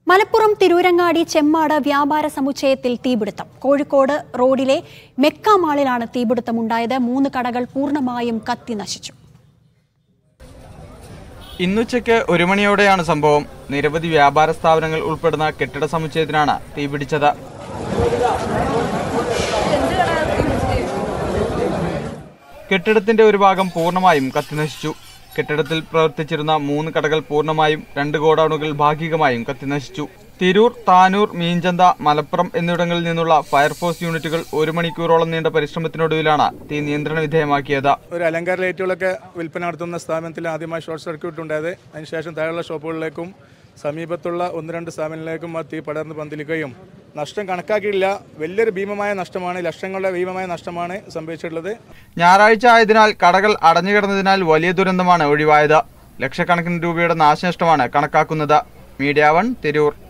മലപ്പുറം തിരൂരങ്ങാടി ചെമ്മാട് വ്യാപാര സമുച്ചയത്തിൽ തീപിടുത്തം കോഴിക്കോട് റോഡിലെ മെക്ക മാളിലാണ് തീപിടുത്തമുണ്ടായത് മൂന്ന് കടകൾ പൂർണ്ണമായും കത്തി നശിച്ചു ഇന്നുച്ചയ്ക്ക് ഒരു മണിയോടെയാണ് സംഭവം നിരവധി വ്യാപാര സ്ഥാപനങ്ങൾ ഉൾപ്പെടുന്ന കെട്ടിട സമുച്ചയത്തിനാണ് തീപിടിച്ചത് കെട്ടിടത്തിന്റെ ഒരു ഭാഗം പൂർണ്ണമായും കത്തിനശിച്ചു കെട്ടിടത്തിൽ പ്രവർത്തിച്ചിരുന്ന മൂന്ന് കടകൾ പൂർണ്ണമായും രണ്ട് ഗോഡൌണുകൾ ഭാഗികമായും കത്തിനശിച്ചു തിരൂർ താനൂർ മീഞ്ചന്ത മലപ്പുറം എന്നിവിടങ്ങളിൽ നിന്നുള്ള ഫയർഫോഴ്സ് യൂണിറ്റുകൾ ഒരു മണിക്കൂറോളം നീണ്ട പരിശ്രമത്തിനൊടുവിലാണ് തീ നിയന്ത്രണ വിധേയമാക്കിയത് ഒരു അലങ്കാര ലൈറ്റുകളൊക്കെ വിൽപ്പന നടത്തുന്ന സ്ഥാപനത്തിൽ ആദ്യമായി ഷോർട്ട് സർക്യൂട്ട് ഉണ്ടായത് അതിനുശേഷം താഴെയുള്ള ഷോപ്പുകളിലേക്കും സമീപത്തുള്ള ഒന്ന് രണ്ട് സ്ഥാപനങ്ങളിലേക്കും ആ തീ പടർന്ന് പന്തിലിക്കുകയും നഷ്ടം കണക്കാക്കിയില്ല വലിയൊരു ഭീമമായ നഷ്ടമാണ് ലക്ഷങ്ങളുടെ ഭീമമായ നഷ്ടമാണ് സംഭവിച്ചിട്ടുള്ളത് ഞായറാഴ്ച ആയതിനാൽ കടകൾ അടഞ്ഞുകിടന്നതിനാൽ വലിയ ദുരന്തമാണ് ഒഴിവായത് ലക്ഷക്കണക്കിന് രൂപയുടെ നാശനഷ്ടമാണ് കണക്കാക്കുന്നത് മീഡിയ വൺ തിരൂർ